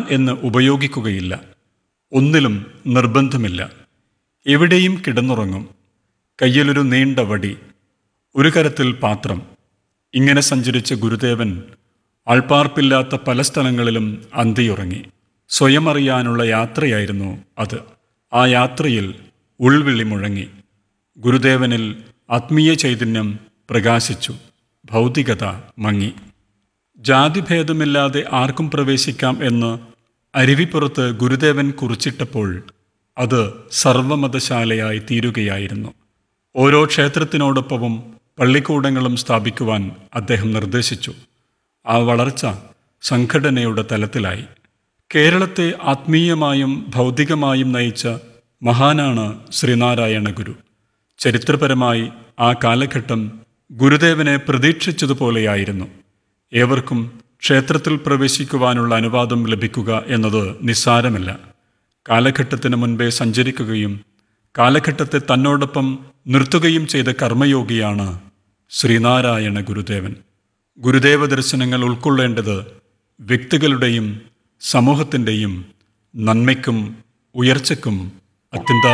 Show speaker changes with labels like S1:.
S1: എന്ന് ഉപയോഗിക്കുകയില്ല ഒന്നിലും നിർബന്ധമില്ല എവിടെയും കിടന്നുറങ്ങും കയ്യിലൊരു നീണ്ട വടി ഒരു കരത്തിൽ പാത്രം ഇങ്ങനെ സഞ്ചരിച്ച ഗുരുദേവൻ ആൾപ്പാർപ്പില്ലാത്ത പല സ്ഥലങ്ങളിലും അന്തിയുറങ്ങി സ്വയം അറിയാനുള്ള യാത്രയായിരുന്നു അത് ആ യാത്രയിൽ ഉൾവിളി മുഴങ്ങി ഗുരുദേവനിൽ ആത്മീയ ചൈതന്യം പ്രകാശിച്ചു ഭൗതികത മങ്ങി ജാതിഭേദമില്ലാതെ ആർക്കും പ്രവേശിക്കാം എന്ന് അരുവിപ്പുറത്ത് ഗുരുദേവൻ കുറിച്ചിട്ടപ്പോൾ അത് സർവമതശാലയായി തീരുകയായിരുന്നു ഓരോ ക്ഷേത്രത്തിനോടൊപ്പവും പള്ളിക്കൂടങ്ങളും സ്ഥാപിക്കുവാൻ അദ്ദേഹം നിർദ്ദേശിച്ചു ആ വളർച്ച സംഘടനയുടെ തലത്തിലായി കേരളത്തെ ആത്മീയമായും ഭൗതികമായും നയിച്ച മഹാനാണ് ശ്രീനാരായണ ഗുരു ചരിത്രപരമായി ആ കാലഘട്ടം ഗുരുദേവനെ പ്രതീക്ഷിച്ചതുപോലെയായിരുന്നു ഏവർക്കും ക്ഷേത്രത്തിൽ പ്രവേശിക്കുവാനുള്ള അനുവാദം ലഭിക്കുക എന്നത് നിസ്സാരമല്ല കാലഘട്ടത്തിന് മുൻപേ സഞ്ചരിക്കുകയും കാലഘട്ടത്തെ തന്നോടൊപ്പം നിർത്തുകയും ചെയ്ത കർമ്മയോഗിയാണ് ശ്രീനാരായണ ഗുരുദേവൻ ഗുരുദേവ ദർശനങ്ങൾ ഉൾക്കൊള്ളേണ്ടത് വ്യക്തികളുടെയും സമൂഹത്തിൻ്റെയും നന്മയ്ക്കും ഉയർച്ചയ്ക്കും അത്യന്താ